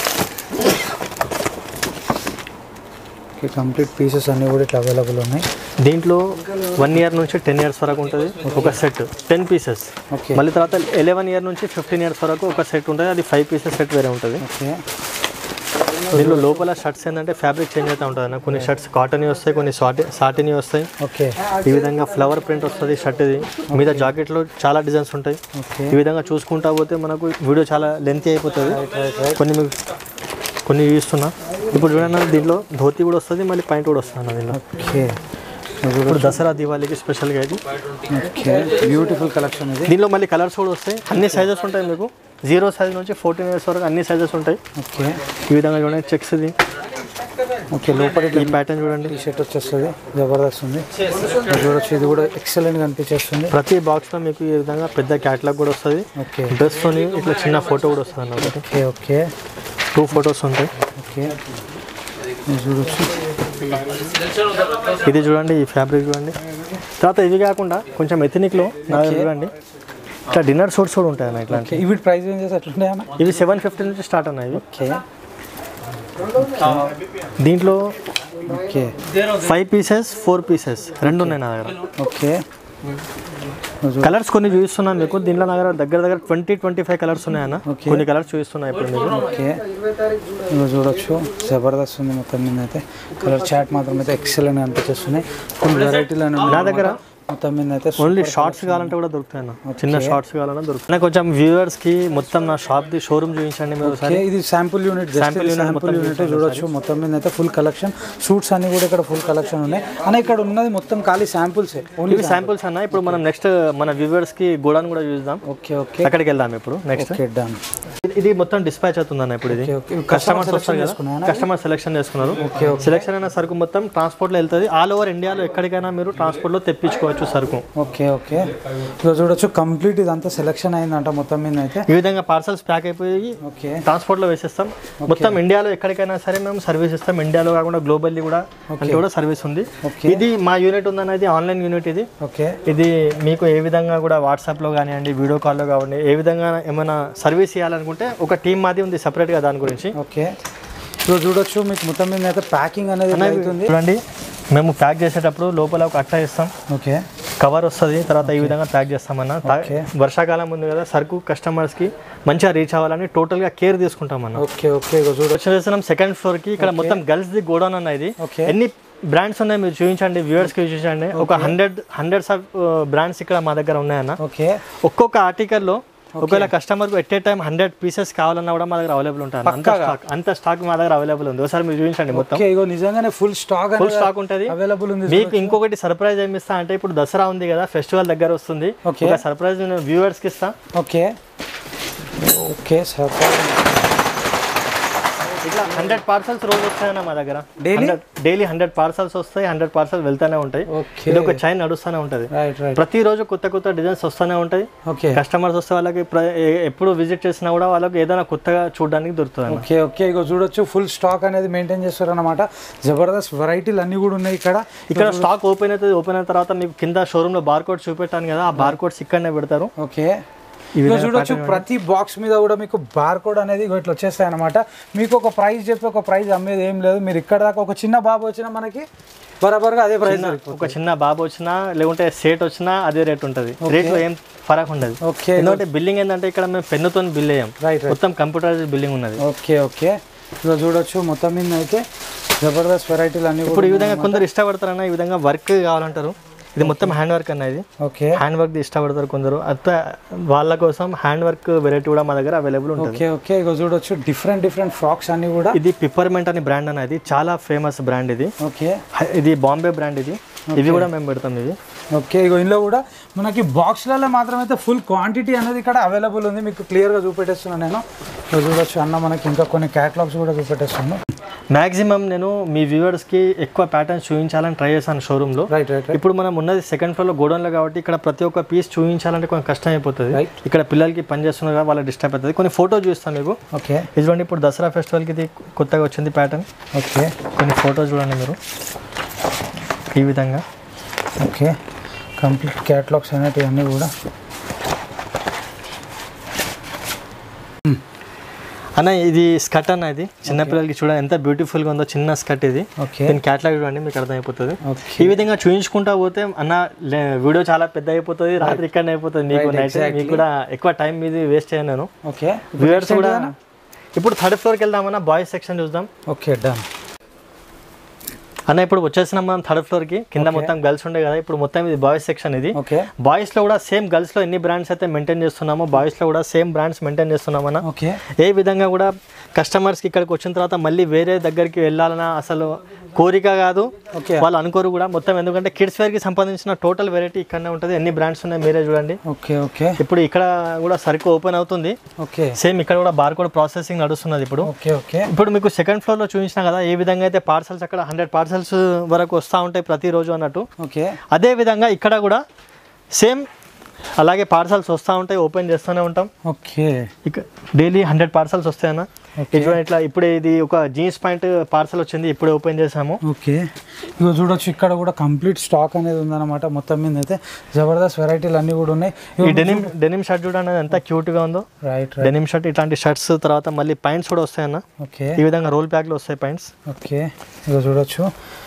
Speaker 2: ఓకే కంప్లీట్ పీసెస్ అన్నీ కూడా ఇట్లా అవైలబుల్ ఉన్నాయి
Speaker 1: దీంట్లో వన్ ఇయర్ నుంచి టెన్ ఇయర్స్ వరకు ఉంటుంది ఒక సెట్ టెన్ పీసెస్
Speaker 2: ఓకే
Speaker 1: మళ్ళీ తర్వాత ఎలెవెన్ ఇయర్ నుంచి ఫిఫ్టీన్ ఇయర్స్ వరకు ఒక సెట్ ఉంటుంది అది ఫైవ్ పీసెస్ సెట్ వేరే ఉంటుంది
Speaker 2: ఓకే
Speaker 1: దీనిలో లోపల షర్ట్స్ ఏంటంటే ఫ్యాబ్రిక్ చేంజ్ అవుతూ ఉంటుంది అన్న కొన్ని షర్ట్స్ కాటన్ వస్తాయి కొన్ని సాటి సాటిని వస్తాయి
Speaker 2: ఓకే
Speaker 1: ఈ విధంగా ఫ్లవర్ ప్రింట్ వస్తుంది షర్ట్ ఇది మీద జాకెట్లో చాలా డిజైన్స్ ఉంటాయి
Speaker 2: ఓకే
Speaker 1: ఈ విధంగా చూసుకుంటా పోతే మనకు వీడియో చాలా లెంతీ అయిపోతుంది
Speaker 2: రైట్ రైట్
Speaker 1: కొన్ని మీకు కొన్ని చూస్తున్నా ఇప్పుడు చూడండి దీంట్లో ధోతి కూడా వస్తుంది మళ్ళీ పాయింట్ కూడా వస్తుంది అన్న దీనిలో
Speaker 2: ఓకే
Speaker 1: ఇప్పుడు దసరా దివాళీకి స్పెషల్గా ఇది
Speaker 2: ఓకే బ్యూటిఫుల్ కలెక్షన్ ఇది
Speaker 1: దీనిలో మళ్ళీ కలర్స్ కూడా వస్తాయి అన్ని సైజెస్ ఉంటాయి మీకు జీరో సైజ్ నుంచి ఫోర్టీన్ ఇయర్స్ వరకు అన్ని సైజెస్ ఉంటాయి
Speaker 2: ఓకే
Speaker 1: ఈ విధంగా చూడండి చెక్స్ ఇది
Speaker 2: ఓకే లోపల
Speaker 1: ఈ ప్యాటర్న్ చూడండి
Speaker 2: టీ షర్ట్ వచ్చేస్తుంది జబర్దస్త్ ఉంది ఇది చూడొచ్చు ఇది కూడా ఎక్సలెంట్ కనిపించేస్తుంది
Speaker 1: ప్రతి బాక్స్లో మీకు ఈ విధంగా పెద్ద క్యాటలాగ్ కూడా వస్తుంది
Speaker 2: ఓకే
Speaker 1: డ్రెస్తోని ఇట్లా చిన్న ఫోటో కూడా వస్తుంది అన్న ఒకటి
Speaker 2: ఓకే ఓకే
Speaker 1: టూ ఫొటోస్ ఉంటాయి
Speaker 2: ఓకే ఇది చూడొచ్చు
Speaker 1: ఇది చూడండి ఈ ఫ్యాబ్రిక్ చూడండి తర్వాత ఇవి కాకుండా కొంచెం ఎథనిక్లో నా దగ్గర చూడండి ఇట్లా డిన్నర్ సూట్స్ కూడా ఉంటాయి అన్న ఇట్లాంటి
Speaker 2: ఓకే ఇవి ప్రైస్ రేంజెస్ ఎట్లుంటాయి అన్న
Speaker 1: ఇవి సెవెన్ ఫిఫ్టీ నుంచి స్టార్ట్ ఉన్నాయి ఇవి
Speaker 2: ఓకే
Speaker 1: దీంట్లో
Speaker 2: okay
Speaker 1: five pieces four pieces రెండు ఉన్నాయి నా దగ్గర
Speaker 2: ఓకే
Speaker 1: కలర్స్ కొన్ని చూపిస్తున్నాను మీకు దీంట్లో నా దగ్గర దగ్గర దగ్గర ట్వంటీ ట్వంటీ ఫైవ్ కలర్స్ ఉన్నాయన్న
Speaker 2: Okay.
Speaker 1: కొన్ని కలర్స్ చూపిస్తున్నాయి ఇప్పుడు మీకు
Speaker 2: ఓకే ఇగో చూడొచ్చు జబర్దస్త్ ఉంది మొత్తం మీద అయితే కలర్ చాట్ మాత్రం అయితే ఎక్సలెంట్ అనిపించేస్తున్నాయి ఫుల్ వెరైటీలో
Speaker 1: నా దగ్గర
Speaker 2: మొత్తం మీద అయితే
Speaker 1: ఓన్లీ షార్ట్స్ కావాలంటే కూడా దొరుకుతాయి అన్న చిన్న షార్ట్స్ కావాలన్నా దొరుకుతాయి నాకు కొంచెం వ్యూవర్స్ కి మొత్తం నా షాప్ ది షోరూమ్ చూపించండి మీరు ఒకసారి
Speaker 2: ఓకే ఇది sample unit just
Speaker 1: Sample unit
Speaker 2: sample unit చూడొచ్చు మొత్తం మీద అయితే ఫుల్ కలెక్షన్ సూట్స్ అన్ని కూడా ఇక్కడ ఫుల్ కలెక్షన్ ఉన్నాయి అని ఇక్కడ ఉన్నది మొత్తం ఖాళీ శాంపుల్స్ ఓన్లీ
Speaker 1: ఇవి శాంపుల్స్ అన్న ఇప్పుడు మనం నెక్స్ట్ మన వ్యూవర్స్ కి గోడౌన్ కూడా చూద్దాం
Speaker 2: ఓకే ఓకే
Speaker 1: అక్కడికి వెళ్దాం ఇప్పుడు నెక్స్ట్
Speaker 2: ఓకే డన్
Speaker 1: ఇది మొత్తం డిస్పాచ్ అవుతుందన్న ఇప్పుడు ఇది
Speaker 2: ఓకే ఓకే
Speaker 1: కస్టమర్స్ వస్తారు కదా కస్టమర్ సెలెక్షన్ చేసుకున్నారు సెలెక్షన్ అయిన సరుకు మొత్తం ట్రాన్స్పోర్ట్ లో వెళ్తుంది ఆల్ ఓవర్ ఇండియాలో ఎక్కడికైనా మీరు ట్రాన్స్పోర్ట్ లో తెప్పించుకోవచ్చు సరుకు
Speaker 2: ఓకే ఓకే ఇక చూడొచ్చు కంప్లీట్ ఇదంతా సెలెక్షన్ అయిందంట మొత్తం మీద అయితే
Speaker 1: ఈ విధంగా పార్సల్స్ ప్యాక్ అయిపోయి
Speaker 2: ఓకే
Speaker 1: ట్రాన్స్పోర్ట్ లో వేసేస్తాం మొత్తం ఇండియాలో ఎక్కడికైనా సరే మేము సర్వీస్ ఇస్తాం ఇండియాలో కాకుండా గ్లోబల్లీ కూడా అంటే కూడా సర్వీస్ ఉంది
Speaker 2: Okay.
Speaker 1: ఇది మా యూనిట్ ఉందన్నది ఆన్లైన్ యూనిట్ ఇది
Speaker 2: ఓకే
Speaker 1: ఇది మీకు ఏ విధంగా కూడా వాట్సాప్లో కానివ్వండి వీడియో కాల్లో కానివ్వండి ఏ విధంగా ఏమైనా సర్వీస్ చేయాలనుకుంటే ఒక టీం మాది ఉంది సపరేట్గా దాని గురించి
Speaker 2: ఓకే ఇక చూడొచ్చు మీకు మొత్తం మీద అయితే ప్యాకింగ్ అనేది ఇట్లా అవుతుంది
Speaker 1: చూడండి మేము ప్యాక్ చేసేటప్పుడు లోపల ఒక అట్ట ఇస్తాం
Speaker 2: ఓకే
Speaker 1: కవర్ వస్తుంది తర్వాత ఈ విధంగా ప్యాక్ చేస్తామన్న తా- వర్షాకాలం ఉంది కదా సరుకు కస్టమర్స్కి మంచిగా రీచ్ అవ్వాలని టోటల్గా కేర్ తీసుకుంటాం అన్న
Speaker 2: ఓకే ఓకే ఇక చూడొచ్చు
Speaker 1: వచ్చేస్తున్నాం సెకండ్ ఫ్లోర్ కి ఇక్కడ మొత్తం గర్ల్స్ ది గోడౌన్ అన్న ఇది
Speaker 2: Okay.
Speaker 1: ఎన్ని బ్రాండ్స్ ఉన్నాయి మీరు చూపించండి వ్యూవర్స్ కి చూపించండి ఒక హండ్రెడ్ హండ్రెడ్స్ ఆఫ్ బ్రాండ్స్ ఇక్కడ మా దగ్గర ఉన్నాయన్న
Speaker 2: ఓకే
Speaker 1: ఒక్కొక్క ఆర్టికల్లో ఒకవేళ customer at a time hundred pieces కావాలన్నా కూడా మా దగ్గర అవైలబుల్ ఉంటుంది అంత స్టాక్ అంత స్టాక్ మా దగ్గర అవైలబుల్ ఉంది ఒకసారి మీరు చూపించండి మొత్తం
Speaker 2: ఓకే ఇగో నిజంగానే ఫుల్ స్టాక్
Speaker 1: ఫుల్ స్టాక్ ఉంటుంది
Speaker 2: అవైలబుల్ ఉంది
Speaker 1: మీకు ఇంకొకటి సర్ప్రైజ్ ఏమి ఇస్తా అంటే ఇప్పుడు దసరా ఉంది కదా ఫెస్టివల్ దగ్గర వస్తుంది
Speaker 2: Okay.
Speaker 1: ఒక సర్ప్రైజ్ నేను వ్యూవర్స్ కి ఇస్తా
Speaker 2: ఓకే ఓకే సార్
Speaker 1: ఇట్లా హండ్రెడ్ పార్సల్స్ రోజు వస్తాయన్న మా దగ్గర
Speaker 2: Daily?
Speaker 1: డైలీ హండ్రెడ్ పార్సల్స్ వస్తాయి హండ్రెడ్ పార్సల్ వెళ్తానే ఉంటాయి
Speaker 2: ఓకే
Speaker 1: ఇది ఒక చైన్ నడుస్తూనే ఉంటుంది
Speaker 2: రైట్ రైట్
Speaker 1: ప్రతిరోజు కొత్త కొత్త డిజైన్స్ వస్తూనే ఉంటాయి
Speaker 2: ఓకే
Speaker 1: కస్టమర్స్ వస్తే వాళ్ళకి ప్ర- ఏ- ఎప్పుడు విజిట్ చేసినా కూడా వాళ్ళకి ఏదైనా కొత్తగా చూడడానికి దొరుకుతుంది అన్న.
Speaker 2: ఓకే ఓకే ఇగో చూడొచ్చు ఫుల్ స్టాక్ అనేది మెయింటైన్ చేస్తారు అనమాట జబర్దస్త్ వెరైటీలు అన్ని కూడా ఉన్నాయి ఇక్కడ
Speaker 1: ఇక్కడ స్టాక్ ఓపెన్ అవుతుంది ఓపెన్ అయిన తర్వాత మీకు కింద షోరూమ్ లో బార్ కోడ్ చూపెట్టాను కదా ఆ బార్ కోడ్స్ ఇక్కడనే పెడతారు
Speaker 2: ఓకే ఇగో చూడొచ్చు ప్రతి బాక్స్ మీద కూడా మీకు బార్ కోడ్ అనేది ఇగో ఇట్లా వచ్చేస్తాయి అనమాట మీకు ఒక ప్రైస్ చెప్పి ఒక ప్రైస్ అమ్మేది ఏం లేదు మీరు ఇక్కడ దాకా ఒక చిన్న బాబు వచ్చినా మనకి బరాబర్గా అదే ప్రైస్
Speaker 1: ఒక చిన్న బాబు వచ్చినా లేకుంటే సేట్ వచ్చినా అదే రేట్ ఉంటుంది రేట్ లో ఏం ఫరక్ ఉండదు
Speaker 2: ఓకే
Speaker 1: ఎందుకంటే బిల్లింగ్ ఏంటంటే ఇక్కడ మేము పెన్నుతో బిల్ అయ్యాం
Speaker 2: రైట్ రైట్
Speaker 1: మొత్తం కంప్యూటరైజ్ బిల్లింగ్ ఉన్నది
Speaker 2: ఓకే ఓకే ఇగో చూడొచ్చు మొత్తం మీద అయితే జబర్దస్త్ వెరైటీలు అన్ని
Speaker 1: ఇప్పుడు
Speaker 2: కూడా
Speaker 1: ఈ విధంగా కొందరు ఇష్టపడతారన్న ఈ విధంగా వర్క్ కావాలంటారు ఇది మొత్తం హ్యాండ్ వర్క్ అన్న ఇది
Speaker 2: ఓకే
Speaker 1: హ్యాండ్ వర్క్ ఇష్టపడతారు కొందరు అత్త వాళ్ళ కోసం హ్యాండ్ వర్క్ వెరైటీ కూడా మా దగ్గర అవైలబుల్ ఉంటుంది
Speaker 2: ఓకే ఓకే ఇగో చూడొచ్చు డిఫరెంట్ డిఫరెంట్ ఫ్రాక్స్ అన్ని కూడా
Speaker 1: ఇది పిప్పర్మెంట్ అనే బ్రాండ్ అనేది చాలా ఫేమస్ బ్రాండ్ ఇది
Speaker 2: ఓకే
Speaker 1: హై- ఇది బాంబే బ్రాండ్ ఇది ఇవి కూడా మేము పెడతాం ఇవి
Speaker 2: ఓకే ఇగో ఇందులో కూడా మనకి బాక్స్లలో మాత్రం అయితే ఫుల్ క్వాంటిటీ అనేది ఇక్కడ అవైలబుల్ ఉంది మీకు క్లియర్గా చూపెట్టేస్తున్నాను నేను ఇగో చూడొచ్చు అన్న మనకి ఇంకా కొన్ని క్యాటలాగ్స్ కూడా చూపెట్టేస్తున్నాను
Speaker 1: మాక్సిమం నేను మీ వ్యూవర్స్కి ఎక్కువ ప్యాటర్న్స్ చూపించాలని ట్రై చేశాను షోరూంలో
Speaker 2: రైట్ రైట్ రైట్
Speaker 1: ఇప్పుడు మనం ఉన్నది సెకండ్ ఫ్లోర్లో గోడౌన్లో కాబట్టి ఇక్కడ ప్రతి ఒక్క పీస్ చూపించాలంటే కొంచెం కష్టం అయిపోతుంది
Speaker 2: Right.
Speaker 1: ఇక్కడ పిల్లలకి పని చేస్తున్నారు కదా వాళ్ళకి డిస్టర్బ్ అవుతుంది కొన్ని ఫోటో చూస్తాను మీకు
Speaker 2: ఓకే
Speaker 1: ఇదిగోండి ఇప్పుడు దసరా ఫెస్టివల్కి ఇది కొత్తగా వచ్చింది ప్యాటర్న్
Speaker 2: ఓకే
Speaker 1: కొన్ని ఫోటో చూడండి మీరు ఈ విధంగా
Speaker 2: ఓకే కంప్లీట్ క్యాటలాగ్స్ అనేటివి అన్నీ కూడా
Speaker 1: అన్న ఇది స్కర్ట్ అన్న ఇది చిన్నపిల్లలకి చూడండి ఎంత బ్యూటిఫుల్గా ఉందో చిన్న స్కర్ట్ ఇది
Speaker 2: ఓకే
Speaker 1: దీని క్యాటలాగ్ చూడండి మీకు అర్థమైపోతుంది
Speaker 2: ఓకే
Speaker 1: ఈ విధంగా చూయించుకుంటా పోతే అన్న లే- వీడియో చాలా పెద్ద అయిపోతుంది రాత్రి ఇక్కడనే అయిపోతుంది మీకు
Speaker 2: Right,
Speaker 1: నైట్
Speaker 2: exactly.
Speaker 1: మీకు కూడా ఎక్కువ టైం మీది వేస్ట్ చేయను నేను
Speaker 2: ఓకే
Speaker 1: వ్యూవర్స్ కూడా ఇప్పుడు థర్డ్ ఫ్లోర్కి వెళ్దామన్నా బాయ్స్ సెక్షన్ చూద్దాం
Speaker 2: ఓకే డన్
Speaker 1: అన్న ఇప్పుడు వచ్చేసినాం మనం థర్డ్ ఫ్లోర్కి కింద మొత్తం గర్ల్స్ ఉండే కదా ఇప్పుడు మొత్తం ఇది బాయ్స్ సెక్షన్ ఇది
Speaker 2: ఓకే
Speaker 1: బాయ్స్ లో కూడా సేమ్ గర్ల్స్ లో ఎన్ని బ్రాండ్స్ అయితే మెయింటైన్ చేస్తున్నామో బాయ్స్ లో కూడా సేమ్ బ్రాండ్స్ మెయింటైన్ చేస్తున్నామన్నా
Speaker 2: ఓకే
Speaker 1: ఏ విధంగా కూడా కస్టమర్స్కి ఇక్కడికి వచ్చిన తర్వాత మళ్ళీ వేరే దగ్గరికి వెళ్ళాలన్న అసలు కోరిక కాదు
Speaker 2: ఓకే
Speaker 1: వాళ్ళు అనుకోరు కూడా మొత్తం ఎందుకంటే కిడ్స్ వేర్కి సంబంధించిన టోటల్ వెరైటీ ఇక్కడనే ఉంటుంది ఎన్ని బ్రాండ్స్ ఉన్నాయి మీరే చూడండి
Speaker 2: ఓకే ఓకే
Speaker 1: ఇప్పుడు ఇక్కడ కూడా సరుకు ఓపెన్ అవుతుంది
Speaker 2: ఓకే
Speaker 1: సేమ్ ఇక్కడ కూడా బార్ కోడ్ ప్రాసెసింగ్ నడుస్తున్నది ఇప్పుడు
Speaker 2: ఓకే ఓకే
Speaker 1: ఇప్పుడు మీకు సెకండ్ ఫ్లోర్ లో చూపించిన కదా ఏ విధంగా అయితే పార్సల్స్ అక్కడ హండ్రెడ్ పార్సల్స్ వరకు వస్తూ ఉంటాయి ప్రతిరోజు అన్నట్టు
Speaker 2: ఓకే
Speaker 1: అదే విధంగా ఇక్కడ కూడా సేమ్ అలాగే పార్సల్స్ వస్తూ ఉంటాయి ఓపెన్ చేస్తూనే ఉంటాం
Speaker 2: ఓకే
Speaker 1: ఇక డైలీ హండ్రెడ్ పార్సల్స్ వస్తాయన్న ఇది చూడండి ఇట్లా ఇప్పుడే ఇది ఒక జీన్స్ పాయింట్ పార్సల్ వచ్చింది ఇప్పుడే ఓపెన్ చేసాము
Speaker 2: ఓకే ఇగో చూడొచ్చు ఇక్కడ కూడా కంప్లీట్ స్టాక్ అనేది ఉందన్నమాట మొత్తం మీద అయితే జబర్దస్త్ వెరైటీలు అన్నీ కూడా ఉన్నాయి
Speaker 1: ఈ డెనిమ్ డెనిమ్ షర్ట్ చూడండి అది ఎంత క్యూట్ గా ఉందో
Speaker 2: రైట్ రైట్
Speaker 1: డెనిమ్ షర్ట్ ఇట్లాంటి షర్ట్స్ తర్వాత మళ్ళీ పాయింట్స్ కూడా వస్తాయన్న
Speaker 2: ఓకే
Speaker 1: ఈ విధంగా రోల్ ప్యాక్ లో వస్తాయి పాయింట్స్
Speaker 2: ఓకే ఇగో చూడొచ్చు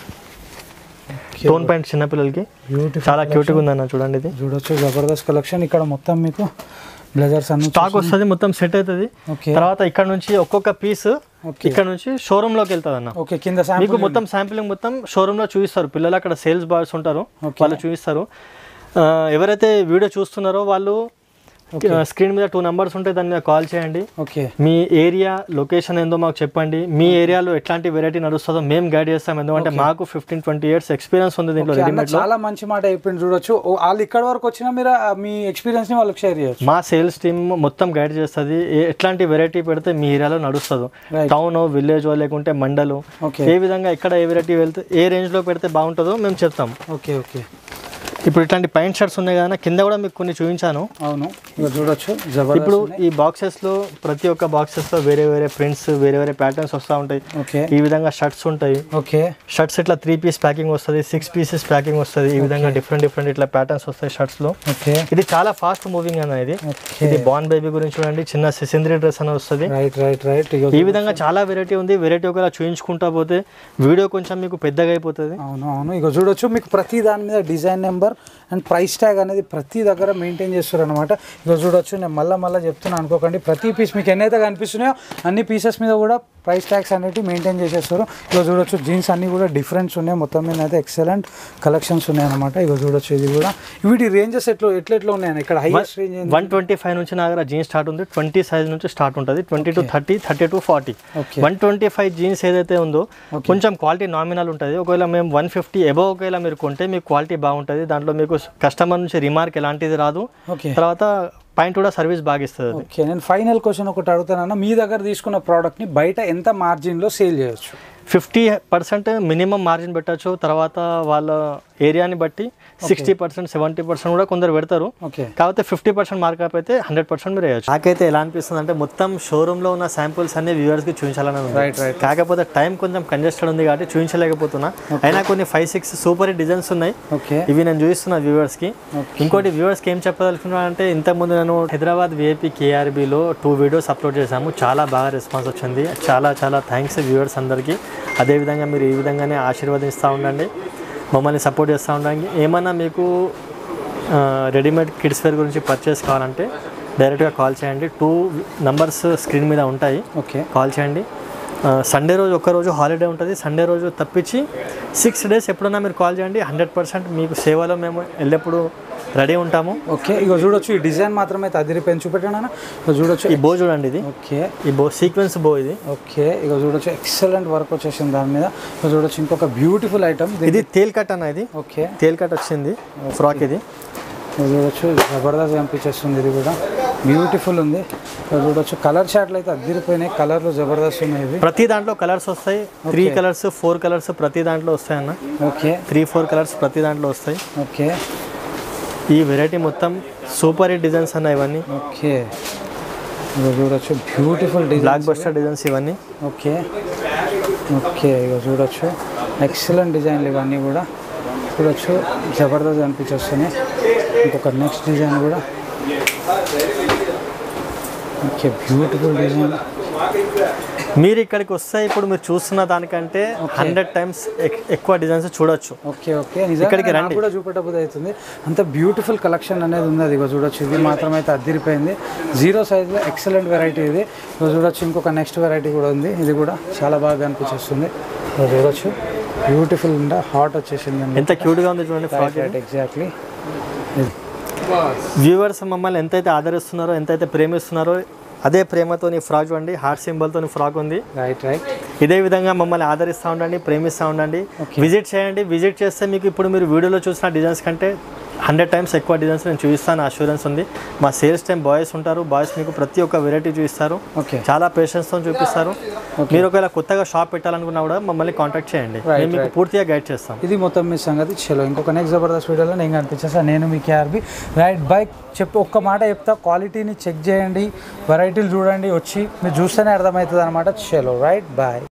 Speaker 1: టోన్ పాయింట్ చిన్నపిల్లలకి
Speaker 2: బ్యూటిఫుల్
Speaker 1: చాలా క్యూట్ గా ఉందన్న చూడండి ఇది
Speaker 2: చూడొచ్చు జబర్దస్త్ కలెక్షన్ ఇక్కడ మొత్తం మీకు బ్లెజర్స్ అన్ని
Speaker 1: స్టాక్ వస్తుంది మొత్తం సెట్ అవుతుంది
Speaker 2: ఓకే
Speaker 1: తర్వాత ఇక్కడ నుంచి ఒక్కొక్క పీస్
Speaker 2: ఓకే
Speaker 1: ఇక్కడ నుంచి షోరూమ్ లోకి వెళ్తుంది అన్న
Speaker 2: ఓకే కింద
Speaker 1: మీకు
Speaker 2: శాంపుల్
Speaker 1: మొత్తం శాంపిలింగ్ మొత్తం షోరూమ్ లో చూపిస్తారు పిల్లలు అక్కడ సేల్స్ బాయ్స్ ఉంటారు
Speaker 2: Okay.
Speaker 1: వాళ్ళు చూపిస్తారు ఆ, ఎవరైతే వీడియో చూస్తున్నారో వాళ్ళు స్క్రీన్ మీద టూ నెంబర్స్ ఉంటాయి దాని మీద కాల్ చేయండి
Speaker 2: ఓకే
Speaker 1: మీ ఏరియా లొకేషన్ ఏందో మాకు చెప్పండి మీ ఏరియాలో ఎట్లాంటి వెరైటీ నడుస్తుందో మేము గైడ్ చేస్తాం ఎందుకంటే మాకు ఫిఫ్టీన్ ట్వంటీ ఇయర్స్ ఎక్స్పీరియన్స్ ఉంది దీంట్లో
Speaker 2: అన్న
Speaker 1: రెడీమేడ్ లో
Speaker 2: చాలా మంచి మాట అయిపోయింది చూడొచ్చు ఓ, వాళ్ళు ఇక్కడ వరకు వచ్చినా మీరు ఆ మీ ఎక్స్పీరియన్స్ ని వాళ్ళకి షేర్ చేయొచ్చు
Speaker 1: మా సేల్స్ టీమ్ మొత్తం గైడ్ చేస్తుంది ఏ- ఎట్లాంటి వెరైటీ పెడితే మీ ఏరియాలో నడుస్తుందో
Speaker 2: Right.
Speaker 1: టౌన్ విలేజ్ లేకుంటే మండలు
Speaker 2: ఓకే
Speaker 1: ఏ విధంగా ఎక్కడ ఏ వెరైటీ వెళ్తే ఏ రేంజ్ లో పెడితే బాగుంటుందో మేము చెప్తాం
Speaker 2: ఓకే ఓకే
Speaker 1: ఇప్పుడు ఇట్లాంటి పైంట్ షర్ట్స్ ఉన్నాయి కదా కింద కూడా మీకు కొన్ని చూపించాను
Speaker 2: అవును ఇక చూడొచ్చు
Speaker 1: ఇప్పుడు
Speaker 2: జబర్దస్త్
Speaker 1: ఈ బాక్సెస్ లో ప్రతి ఒక్క బాక్సెస్ లో వేరే వేరే ప్రింట్స్ వేరే వేరే ప్యాటర్న్స్ వస్తూ ఉంటాయి
Speaker 2: ఓకే
Speaker 1: ఈ విధంగా షర్ట్స్ ఉంటాయి
Speaker 2: ఓకే
Speaker 1: షర్ట్స్ ఇట్లా త్రీ పీస్ ప్యాకింగ్ వస్తుంది సిక్స్ పీసెస్ ప్యాకింగ్ వస్తుంది ఈ విధంగా డిఫరెంట్ డిఫరెంట్ ఇట్లా ప్యాటర్న్స్ వస్తాయి షర్ట్స్ లో
Speaker 2: ఓకే
Speaker 1: ఇది చాలా ఫాస్ట్ మూవింగ్ అన్న ఇది
Speaker 2: ఓకే
Speaker 1: ఇది బాన్ బేబీ గురించి చూడండి చిన్న సిసింద్రి డ్రెస్ అని వస్తుంది
Speaker 2: రైట్ రైట్ రైట్ ఇక
Speaker 1: ఈ విధంగా చాలా వెరైటీ ఉంది వెరైటీ ఒకలా చూయించుకుంటా పోతే వీడియో కొంచెం మీకు పెద్దగా అయిపోతుంది
Speaker 2: అవును అవును ఇక చూడొచ్చు మీకు ప్రతి దాని మీద design number and price tag అనేది ప్రతి దగ్గర మెయింటైన్ చేస్తారు అనమాట ఇక చూడొచ్చు నేను మళ్ళీ మళ్ళీ చెప్తున్నా అనుకోకండి ప్రతి పీస్ మీకు ఎన్నైతే కనిపిస్తున్నాయో అన్ని పీసెస్ మీద కూడా ప్రైస్ ట్యాగ్స్ అనేవి మెయింటైన్ చేసేస్తారు ఇక చూడొచ్చు జీన్స్ అన్ని కూడా డిఫరెంట్స్ ఉన్నాయి మొత్తం మీద అయితే ఎక్సలెంట్ కలెక్షన్స్ ఉన్నాయి అనమాట ఇక చూడొచ్చు ఇది కూడా వీటి రేంజెస్ ఎట్లా ఎట్లా ఎట్లా ఉన్నాయి ఇక్కడ highest range
Speaker 1: one twenty five నుంచి నా దగ్గర జీన్స్ స్టార్ట్ ఉంది ట్వంటీ సైజ్ నుంచి స్టార్ట్ ఉంటుంది twenty to thirty thirty to forty
Speaker 2: okay
Speaker 1: one twenty five jeans ఏదైతే ఉందో కొంచెం క్వాలిటీ నామినల్ ఉంటుంది ఒకవేళ మేము వన్ ఫిఫ్టీ ఎబో ఒకవేళ మీరు కొంటే మీకు క్వాలిటీ బాగుంటుంది దాంట్లో మీకు కస్టమర్ నుంచి రిమార్క్ ఎలాంటిది రాదు
Speaker 2: ఓకే
Speaker 1: తర్వాత పాయింట్ కూడా సర్వీస్ బాగా ఇస్తుంది అది.
Speaker 2: ఓకే నేను ఫైనల్ క్వశ్చన్ ఒకటి అడుగుతానన్న మీ దగ్గర తీసుకున్న ప్రోడక్ట్ని బయట ఎంత మార్జిన్లో సేల్ చేయొచ్చు
Speaker 1: ఫిఫ్టీ పర్సెంట్ మినిమం మార్జిన్ పెట్టచ్చు తర్వాత వాళ్ళ ఏరియాని బట్టి సిక్స్టీ పర్సెంట్ సెవెంటీ పర్సెంట్ కూడా కొందరు పెడతారు
Speaker 2: ఓకే
Speaker 1: కాకపోతే ఫిఫ్టీ పర్సెంట్ మార్కప్ అయితే హండ్రెడ్ పర్సెంట్ మీరు వేయచ్చు నాకైతే ఎలా అనిపిస్తుంది అంటే మొత్తం షోరూమ్ లో ఉన్న శాంపుల్స్ అన్ని వ్యూవర్స్ కి చూపించాలని ఉంది
Speaker 2: Right, right.
Speaker 1: కాకపోతే టైం కొంచెం కంజెస్టెడ్ ఉంది కాబట్టి చూపించలేకపోతున్నా అయినా కొన్ని ఫైవ్ సిక్స్ సూపర్ డిజైన్స్ ఉన్నాయి
Speaker 2: ఓకే
Speaker 1: ఇవి నేను చూపిస్తున్నా వ్యూవర్స్ కి
Speaker 2: Okay.
Speaker 1: ఇంకోటి వ్యూవర్స్ కి ఏం చెప్పదలుచుకున్నా అంటే ఇంతకుముందు నేను హైదరాబాద్ విఐపి కేఆర్బిలో టూ వీడియోస్ అప్లోడ్ చేశాము చాలా బాగా రెస్పాన్స్ వచ్చింది చాలా చాలా థ్యాంక్స్ వ్యూవర్స్ అందరికీ అదేవిధంగా మీరు ఈ విధంగానే ఆశీర్వదిస్తూ ఉండండి మమ్మల్ని సపోర్ట్ చేస్తూ ఉండండి ఏమన్నా మీకు రెడీమేడ్ కిడ్స్ వేర్ గురించి పర్చేస్ కావాలంటే డైరెక్ట్గా కాల్ చేయండి టూ నంబర్స్ స్క్రీన్ మీద ఉంటాయి
Speaker 2: ఓకే
Speaker 1: కాల్ చేయండి సండే రోజు ఒక్క రోజు హాలిడే ఉంటుంది సండే రోజు తప్పించి సిక్స్ డేస్ ఎప్పుడన్నా మీరు కాల్ చేయండి హండ్రెడ్ పర్సెంట్ మీకు సేవలో మేము ఎల్లప్పుడూ రెడీ ఉంటాము
Speaker 2: ఓకే ఇక చూడొచ్చు ఈ డిజైన్ మాత్రమే అదిరిపోయింది చూపెట్టాను అన్న ఇక చూడొచ్చు
Speaker 1: ఈ బో చూడండి ఇది
Speaker 2: ఓకే
Speaker 1: ఈ బో సీక్వెన్స్ బో ఇది
Speaker 2: ఓకే ఇక చూడొచ్చు ఎక్సలెంట్ వర్క్ వచ్చేసింది దాని మీద ఇక చూడొచ్చు ఇంకొక బ్యూటిఫుల్ ఐటమ్
Speaker 1: ఇది తేల్ కట్ అన్న ఇది
Speaker 2: ఓకే
Speaker 1: తేల్ కట్ వచ్చింది ఫ్రాక్ ఇది
Speaker 2: ఇక చూడొచ్చు జబర్దస్త్ కనిపించేస్తుంది ఇది కూడా బ్యూటిఫుల్ ఉంది ఇక చూడొచ్చు కలర్ షాట్లు అయితే అదిరిపోయినాయి కలర్లు జబర్దస్త్ ఉన్నాయి ఇవి
Speaker 1: ప్రతి దాంట్లో కలర్స్ వస్తాయి త్రీ కలర్స్ ఫోర్ కలర్స్ ప్రతి దాంట్లో వస్తాయి అన్న
Speaker 2: ఓకే
Speaker 1: త్రీ ఫోర్ కలర్స్ ప్రతి దాంట్లో వస్తాయి
Speaker 2: ఓకే
Speaker 1: ఈ వెరైటీ మొత్తం సూపర్ హిట్ డిజైన్స్ అన్న ఇవన్నీ
Speaker 2: ఓకే ఇక చూడొచ్చు beautiful design
Speaker 1: blockbuster designs ఇవన్నీ
Speaker 2: ఓకే ఓకే ఇక చూడొచ్చు ఎక్సలెంట్ డిజైన్లు ఇవన్నీ కూడా చూడొచ్చు జబర్దస్త్ అనిపించేస్తున్నాయి ఇంకొక నెక్స్ట్ డిజైన్ కూడా ఓకే బ్యూటిఫుల్ డిజైన్
Speaker 1: మీరు ఇక్కడికి వస్తే ఇప్పుడు మీరు చూస్తున్న దానికంటే హండ్రెడ్ టైమ్స్ ఎక్కువ డిజైన్స్ చూడొచ్చు
Speaker 2: ఓకే ఓకే నిజంగా
Speaker 1: ఇక్కడికి
Speaker 2: నాకు కూడా చూపెట్టబోదు అవుతుంది అంత బ్యూటిఫుల్ కలెక్షన్ అనేది ఉంది అది ఇగో చూడొచ్చు ఇది మాత్రం అయితే అద్దరిపోయింది జీరో సైజ్లో ఎక్సలెంట్ వెరైటీ ఇది ఇగో చూడొచ్చు ఇంకొక నెక్స్ట్ వెరైటీ కూడా ఉంది ఇది కూడా చాలా బాగా అనిపించేస్తుంది ఇగో చూడొచ్చు బ్యూటిఫుల్ ఉందా హాట్ వచ్చేసింది అండి
Speaker 1: ఎంత క్యూట్గా ఉంది చూడండి ఫ్రాక్
Speaker 2: రైట్ ఎగ్జాక్ట్లీ ఇది
Speaker 1: వ్యూవర్స్ మమ్మల్ని ఎంతైతే ఆదరిస్తున్నారో ఎంతైతే ప్రేమిస్తున్నారో అదే ప్రేమతో ఫ్రాక్ చూడండి హార్ట్ సింబల్తో ఫ్రాక్ ఉంది
Speaker 2: రైట్ రైట్
Speaker 1: ఇదే విధంగా మమ్మల్ని ఆదరిస్తూ ఉండండి ప్రేమిస్తూ ఉండండి
Speaker 2: Okay.
Speaker 1: విజిట్ చేయండి విజిట్ చేస్తే మీకు ఇప్పుడు మీరు వీడియోలో చూసిన డిజైన్స్ కంటే హండ్రెడ్ టైమ్స్ ఎక్కువ డిజైన్స్ నేను చూపిస్తాను అష్యూరెన్స్ ఉంది మా సేల్స్ టైం బాయ్స్ ఉంటారు బాయ్స్ మీకు ప్రతి ఒక్క వెరైటీ చూపిస్తారు
Speaker 2: ఓకే
Speaker 1: చాలా పేషెన్స్తో చూపిస్తారు మీరు ఒకవేళ కొత్తగా షాప్ పెట్టాలనుకున్నా కూడా మమ్మల్ని కాంటాక్ట్ చేయండి మేము మీకు పూర్తిగా గైడ్ చేస్తాం
Speaker 2: ఇది మొత్తం మీ సంగతి చలో ఇంకొక నెక్స్ట్ జబర్దస్త్ వీడియోలో నేను కనిపించేస్తా నేను మీ కేఆర్బి రైట్ బైక్ చెప్పి ఒక్క మాట చెప్తా క్వాలిటీని చెక్ చేయండి వెరైటీలు చూడండి వచ్చి మీరు చూస్తేనే అర్థమవుతుంది అనమాట చలో రైట్ బాయ్